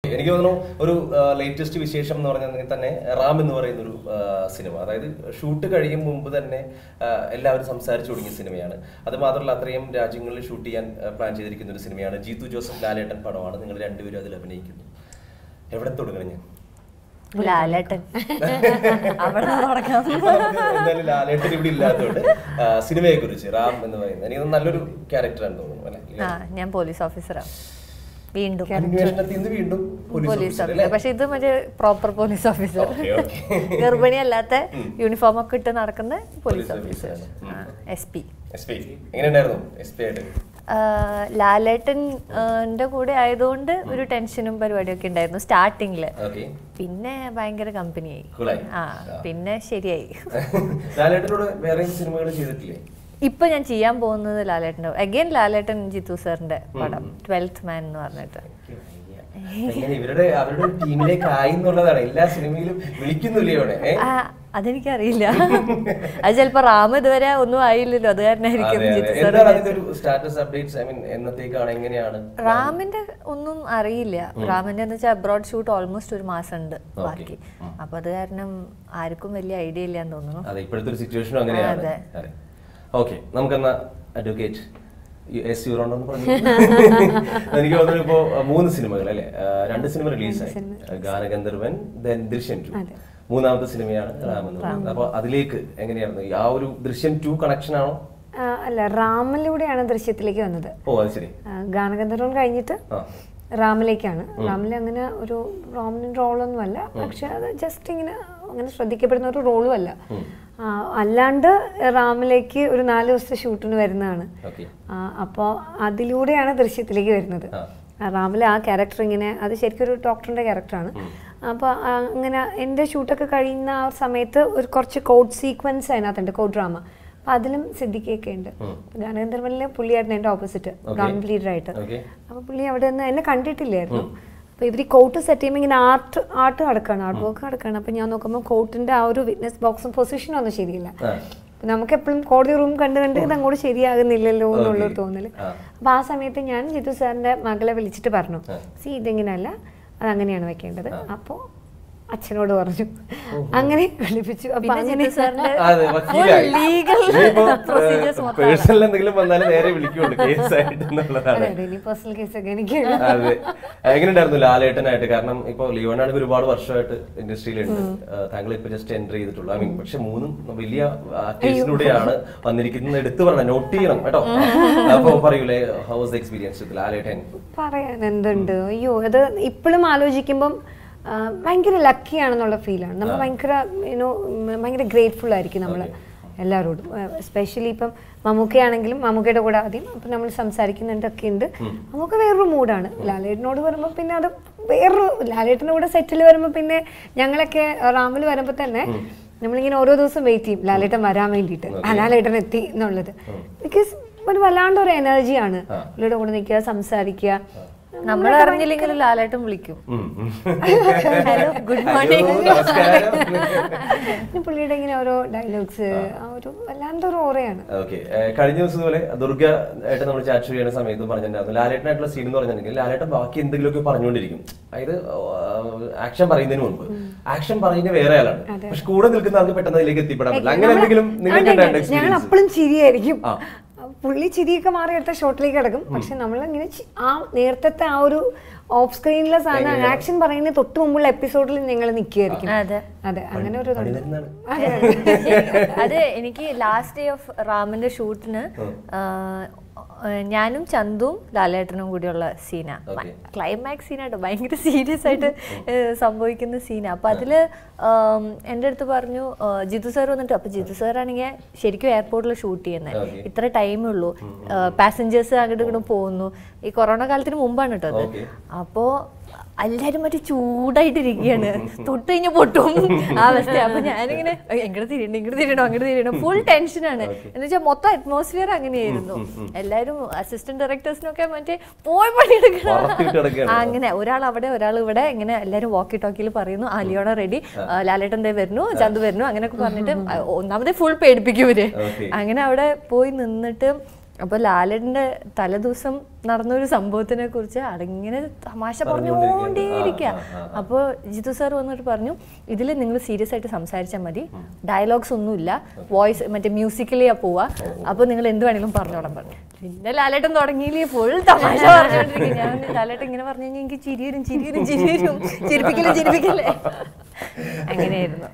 എനിക്ക് തോന്നുന്നു ഒരു ലേറ്റസ്റ്റ് വിശേഷം എന്ന് പറഞ്ഞാൽ തന്നെ റാം എന്ന് പറയുന്ന ഒരു ആ, സിനിമ അതായത് ഷൂട്ട് കഴിയും മുമ്പ് തന്നെ ആ, എല്ലാവരും സംസാരിച്ചു തുടങ്ങിയ സിനിമയാണ് അത് മാത്രമല്ല അത്രയും രാജ്യങ്ങളിൽ ഷൂട്ട് ചെയ്യാൻ പ്ലാൻ ചെയ്തിരിക്കുന്ന ഒരു സിനിമയാണ് ജീതു ജോസഫ് ലാലേട്ടൻ പടമാണ് നിങ്ങൾ രണ്ടുപേരും അതിൽ അഭിനയിക്കുന്നു എവിടെ തുടങ്ങണം ഞാൻ ലാലേട്ടൻ അവിടെ നിന്ന് തുടങ്ങാം ഇപ്പൊ നമുക്ക് എന്തായാലും ലാലേട്ടൻ ഇവിടെ ഇല്ലാത്തതുകൊണ്ട് സിനിമയെ കുറിച്ച് റാം എന്ന് പറയുന്നത് എനിക്ക് തോന്നുന്നു നല്ലൊരു ക്യാരക്ടറാണ് തോന്നുന്നു അല്ലെ ആ ഞാൻ പോലീസ് ഓഫീസറാണ് വീണ്ടും അന്വേഷണത്തിൽ നിന്ന് വീണ്ടും പോലീസ് പോലീസ് ഓഫീസർ പക്ഷെ ഇത് മറ്റേ proper police officer okay okay ഗർഭിണി അല്ലാത്ത യൂണിഫോം ഒക്കെ ഇട്ട് നടക്കുന്ന പോലീസ് പോലീസ് ഓഫീസർ ഓഫീസറാണ്. എസ് പി എസ് പി എങ്ങനെയുണ്ടായിരുന്നു എസ് പി ആയിട്ട് ലാലേട്ടൻ്റെ കൂടെ ആയതുകൊണ്ട് ഒരു ടെൻഷനും പരിപാടിയൊക്കെ ഉണ്ടായിരുന്നു സ്റ്റാർട്ടിങ്ങില് ഓക്കെ പിന്നെ ഭയങ്കര കമ്പനിയായി കൂളായി ആ പിന്നെ ശരിയായി ലാലേട്ടനോട് വേറെ സിനിമകൾ ചെയ്തിട്ടില്ലേ ഇപ്പൊ ഞാൻ ചെയ്യാൻ പോകുന്നത് ലാലേട്ടൻ്റെ അഗൈൻ ലാലേട്ടൻ ജിത്തു സാറിന്റെ പടം ട്വൽത്ത് മാൻ എന്ന് പറഞ്ഞിട്ട് എങ്ങനെ ഇവരുടെ അവരുടെ ടീമിലേക്ക് ആയി എന്നുള്ളതാണ് എല്ലാ സിനിമയിലും വിളിക്കുന്നില്ലേ അവിടെ ഏ? ആ, അതെനിക്കറിയില്ല അത് ചിലപ്പോ റാം ഇതുവരെ ഒന്നും ആയില്ലല്ലോ അത് കാരണമായിരിക്കും അതെ, അതെ. ജിത്തു സാർ എന്താണ് അതിന്റെ ഒരു സ്റ്റാറ്റസ് അപ്ഡേറ്റ്സ് ഐ മീൻ എന്നത്തേക്കാണ് എങ്ങനെയാണ് റാമിന്റെ ഒന്നും അറിയില്ല റാമിന്റെ എന്ന് വെച്ചാൽ അബ്രോഡ് ഷൂട്ട് ഓൾമോസ്റ്റ് ഒരു മാസം ഉണ്ട് Okay. ബാക്കി അപ്പൊ അത് കാരണം ആർക്കും വലിയ ഐഡിയ ഇല്ലാന്ന് തോന്നുന്നു അതെ ഇപ്പോഴത്തെ ഒരു സിറ്റുവേഷനും അങ്ങനെയാണ് അതെ. അതെ ഓക്കെ നമുക്കെന്നാ അഡ്വക്കേറ്റ് എസ് യൂറോണ്ടെന്ന് പറഞ്ഞു എനിക്ക് തോന്നുന്നു ഇപ്പോ അഹ്, മൂന്ന് സിനിമകൾ അല്ലെ രണ്ട് സിനിമ റിലീസായി ഗാനഗന്ധർവൻ ദെൻ ദൃശ്യം ടു മൂന്നാമത്തെ സിനിമയാണ് റാം എന്ന് പറയുന്നത് അപ്പൊ അതിലേക്ക് എങ്ങനെയായിരുന്നു ഈ ആ ഒരു ദൃശ്യം ടു കണക്ഷൻ ആണോ ആ, അല്ല റാമിലൂടെയാണ് ദൃശ്യത്തിലേക്ക് വന്നത് ഓ അത് ശരി ആ, ഗാനഗന്ധർവൻ കഴിഞ്ഞിട്ട് ആ റാമിലേക്കാണ് റാമിൽ അങ്ങനെ ഒരു പ്രോമിനന്റ് റോളൊന്നും അല്ല പക്ഷെ അത് ജസ്റ്റ് ഇങ്ങനെ അങ്ങനെ ശ്രദ്ധിക്കപ്പെടുന്ന ഒരു റോളും അല്ല ആ, അല്ലാണ്ട് റാമിലേക്ക് ഒരു നാല് ദിവസത്തെ ഷൂട്ടിന് വരുന്നതാണ് ഓക്കെ അപ്പോൾ അതിലൂടെയാണ് ദൃശ്യത്തിലേക്ക് വരുന്നത് ആ. ആ, റാമിലെ ആ ക്യാരക്ടർ ഇങ്ങനെ അത് ശരിക്കും ഒരു ഡോക്ടറിന്റെ ക്യാരക്ടറാണ് അപ്പോൾ അങ്ങനെ എൻ്റെ ഷൂട്ടൊക്കെ കഴിയുന്ന ആ ഒരു സമയത്ത് ഒരു കുറച്ച് കോഡ് സീക്വൻസ് അതിനകത്തുണ്ട് കോഡ് ഡ്രാമ അപ്പോൾ അതിലും സിദ്ധിക്കൊക്കെ ഉണ്ട് ഗാനഗന്ധർവനിൽ പുള്ളിയായിരുന്നു എൻ്റെ ഓപ്പോസിറ്റ് ഗവൺമെന്റ് ലീഡറായിട്ട് ഓക്കെ അപ്പോൾ പുള്ളി അവിടെ നിന്ന് എന്നെ കണ്ടിട്ടില്ലായിരുന്നു അപ്പോൾ ഇവർ കോട്ട് സെറ്റ് ചെയ്യുമ്പോൾ ഇങ്ങനെ ആർട്ട് ആർട്ട് നടക്കുകയാണ് ആർട്ട് വർക്ക് നടക്കുകയാണ് അപ്പോൾ ഞാൻ നോക്കുമ്പോൾ കോട്ടിൻ്റെ ആ ഒരു വിറ്റ്നസ് ബോക്സും പൊസിഷനും ഒന്നും ശരിയില്ല ആ അപ്പൊ നമുക്ക് എപ്പോഴും കോടതി റൂം കണ്ട് കണ്ട് ഇത് അങ്ങോട്ട് ശരിയാകുന്നില്ലല്ലോ എന്നുള്ളൊരു തോന്നല് ആ. അപ്പൊ ആ സമയത്ത് ഞാൻ ജിതു സാറിന്റെ മകളെ വിളിച്ചിട്ട് പറഞ്ഞു സി ഇതിങ്ങനെയല്ല അത് അങ്ങനെയാണ് വെക്കേണ്ടത് അപ്പോ അച്ഛനോട് പറഞ്ഞു അങ്ങനെ വിളിപ്പിച്ചു അപ്പൊ പിന്നെ അങ്ങനെ ജിത്തു സാറിന്റെ അതെ വക്കീലായി legal procedures മൊത്തം പേഴ്സണൽ എന്തെങ്കിലും വന്നാലും നേരെ വിളിക്കുള്ളൂ കേസായിട്ട് എന്നുള്ളതാണ് അതെ അതെ ഇനി പേഴ്സണൽ കേസൊക്കെ എനിക്ക് അതെ എങ്ങനെയുണ്ടായിരുന്നു ലാലേട്ടനായിട്ട് കാരണം ഇപ്പൊ ലിയോണാണെങ്കിൽ ഒരുപാട് വർഷമായിട്ട് ഇൻഡസ്ട്രിയിലുണ്ട് താങ്കൾ ഇപ്പൊ ജസ്റ്റ് എൻറ്റർ ചെയ്തിട്ടുള്ളൂ ഐ മീൻ പക്ഷെ മൂന്നും വലിയ ആർട്ടിസ്റ്റിലൂടെയാണ് വന്നിരിക്കുന്നത് എടുത്തു പറഞ്ഞ നോട്ട് ചെയ്യണം കേട്ടോ അപ്പൊ പറയൂലേ ഹൗസ് എക്സ്പീരിയൻസ് ലാലേട്ടൻ പറയാൻ എന്തുണ്ട് അയ്യോ അത് ഇപ്പോഴും ആലോചിക്കുമ്പം ആ, ഭയങ്കര ലക്കിയാണെന്നുള്ള ഫീലാണ് നമ്മൾ ഭയങ്കര യുനോ ഭയങ്കര ഗ്രേറ്റ്ഫുൾ ആയിരിക്കും നമ്മൾ എല്ലാവരോടും എസ്പെഷ്യലി ഇപ്പം മമ്മൂക്കയാണെങ്കിലും മമ്മൂക്കയുടെ കൂടെ ആദ്യം അപ്പം നമ്മൾ സംസാരിക്കുന്നുണ്ടൊക്കെ ഉണ്ട് മമ്മൂക്ക വേറൊരു മൂഡാണ് ലാലേട്ടനോട് വരുമ്പോൾ പിന്നെ അത് വേറൊരു ലാലേട്ടൻ്റെ കൂടെ സെറ്റിൽ വരുമ്പോൾ പിന്നെ ഞങ്ങളൊക്കെ റാമിൽ വരുമ്പോൾ തന്നെ നമ്മളിങ്ങനെ ഓരോ ദിവസം വെയിറ്റ് ചെയ്യും ലാലേട്ടൻ വരാൻ വേണ്ടിയിട്ട് ആ ലാലേട്ടൻ എത്തി എന്നുള്ളത് ബിക്കോസ് ഒരു വല്ലാണ്ട് ഒരു എനർജിയാണ് പുള്ളിയുടെ കൂടെ നിൽക്കുക സംസാരിക്കുക നമ്മൾ അറിഞ്ഞില്ലെങ്കിലും ലാലേട്ടൻ വിളിക്കും ഉം, ഉം. ഹലോ ഗുഡ് ഹലോ, മോർണിംഗ് നമസ്കാരം പിന്നെ പുള്ളിയുടെ ഇങ്ങനെ ഓരോ ഡയലോഗ്സ് ആ ഒരു വല്ലാണ്ട് ഒരു ഓറയാണ് ഓക്കെ കഴിഞ്ഞ ദിവസം പോലെ ദുർഗ ആയിട്ട് നമ്മൾ ചാറ്റ് ചെയ്യുന്ന സമയത്ത് പറഞ്ഞിട്ടുണ്ടായിരുന്നു ലാലേട്ടനായിട്ടുള്ള സീൻ എന്ന് പറഞ്ഞിട്ടുണ്ടെങ്കിൽ ലാലേട്ടൻ ബാക്കി എന്തെങ്കിലുമൊക്കെ പറഞ്ഞുകൊണ്ടിരിക്കും അതായത് ആക്ഷൻ പറയുന്നതിന് മുൻപ് ആക്ഷൻ പറയുന്ന വേറെ ആളാണ് പക്ഷെ കൂടെ നിൽക്കുന്ന ആൾക്ക് പെട്ടെന്ന് അതിലേക്ക് എത്തിപ്പെടാൻ പറ്റില്ല അങ്ങനെ എന്തെങ്കിലും നിങ്ങൾക്ക് ഉണ്ടായിട്ട് ഞങ്ങൾ എക്സ്പീരിയൻസ് അപ്പോഴും ചിരിയായിരിക്കും ആ. പുള്ളി ചിരിയൊക്കെ മാറി അടുത്ത ഷോട്ടിലേക്ക് കിടക്കും പക്ഷെ നമ്മൾ ഇങ്ങനെ ചി- ആ നേരത്തെ ആ ഒരു ഓഫ് സ്ക്രീനിലെ സാധനം ആക്ഷൻ പറയുന്ന തൊട്ട് മുമ്പുള്ള എപ്പിസോഡിൽ ഞങ്ങൾ നിൽക്കുകയായിരിക്കും അതെ അതെ അങ്ങനെ ഒരു ഇതുണ്ട്. പണിതരുന്നതാണ് അത് എനിക്ക് ലാസ്റ്റ് ഡേ ഓഫ് റാമിന്റെ ഷൂട്ടിന് ഞാനും ചന്തുവും ലാലേട്ടനും കൂടിയുള്ള സീനാ Okay. ക്ലൈമാക്സ് സീനായിട്ട് ഭയങ്കര സീരിയസ് ആയിട്ട് ഏഹ്, സംഭവിക്കുന്ന സീനാ അപ്പൊ അതില് ആം, എൻ്റെ അടുത്ത് പറഞ്ഞു ആ, ജിതു സാർ വന്നിട്ട് അപ്പൊ ജിതു സാർ ആണെങ്കിൽ ശരിക്കും എയർപോർട്ടിൽ ഷൂട്ട് ചെയ്യുന്നത് Okay. ഇത്ര ടൈമേ ഉള്ളൂ പാസഞ്ചേഴ്സ് അങ്ങോട്ട് ഇങ്ങോട്ട് പോകുന്നു ഈ കൊറോണ കാലത്തിന് മുമ്പാണ് കേട്ടോ അത് Okay. അപ്പോ എല്ലാരും മറ്റേ ചൂടായിട്ടിരിക്കുകയാണ് തൊട്ട് കഴിഞ്ഞ പൊട്ടും ആ അവസ്ഥ അപ്പൊ ഞാനിങ്ങനെ "അയ്യ, ഇങ്ങോട്ട് തിരിയണം ഇങ്ങോട്ട് തിരിയണം അങ്ങോട്ട് തിരിയണം ഫുൾ ടെൻഷനാണ് എന്ന് വെച്ചാൽ മൊത്തം അറ്റ്മോസ്ഫിയർ അങ്ങനെയായിരുന്നു എല്ലാരും അസിസ്റ്റന്റ് ഡയറക്ടേഴ്സിനൊക്കെ മറ്റേ പോയി പണിയെടുക്കണം വറുത്തിട്ട് കിടക്കുകയാണ്. ആ, അങ്ങനെ ഒരാൾ അവിടെ ഒരാൾ ഇവിടെ ഇങ്ങനെ എല്ലാരും വാക്കി ടോക്കിയിൽ പറയുന്നു ആലിയോണ റെഡി ലാലേട്ടൻ ദേ വരുന്നു ചന്തു വരുന്നു അങ്ങനെയൊക്കെ പറഞ്ഞിട്ട് ആ, ഒന്നാമതേ ഫുൾ പേടിപ്പിക്കും ഇവര് Okay. അങ്ങനെ അവിടെ പോയി നിന്നിട്ട് അപ്പോൾ ലാലന്റെ തലേദിവസം നടന്നൊരു സംഭവത്തിനെ കുറിച്ച് അതിങ്ങനെ തമാശ പറഞ്ഞുകൊണ്ടേയിരിക്കുക ആ, ആ, ആ. അപ്പോൾ ജിത്തു സാർ വന്നിട്ട് പറഞ്ഞു ഇതിൽ നിങ്ങൾ സീരിയസ് ആയിട്ട് സംസാരിച്ചാൽ മതി ഡയലോഗ്സ് ഒന്നുമില്ല വോയിസ് മറ്റേ മ്യൂസിക്കലിയാ പോവാ അപ്പോൾ നിങ്ങൾ എന്ത് വേണമെങ്കിലും പറഞ്ഞോളാം പറഞ്ഞു പിന്നെ ലാലേട്ടൻ തുടങ്ങിയില്ലേ ഫുൾ തമാശ പറഞ്ഞോണ്ടിരിക്കും ഞാൻ പറഞ്ഞു, ലാലേട്ടൻ ഇങ്ങനെ പറഞ്ഞു കഴിഞ്ഞാൽ എനിക്ക് ചിരി വരും ചിരി വരും ചിരി വരും ചിരിപ്പിക്കലേ ചിരിപ്പിക്കലേ അങ്ങനെയായിരുന്നു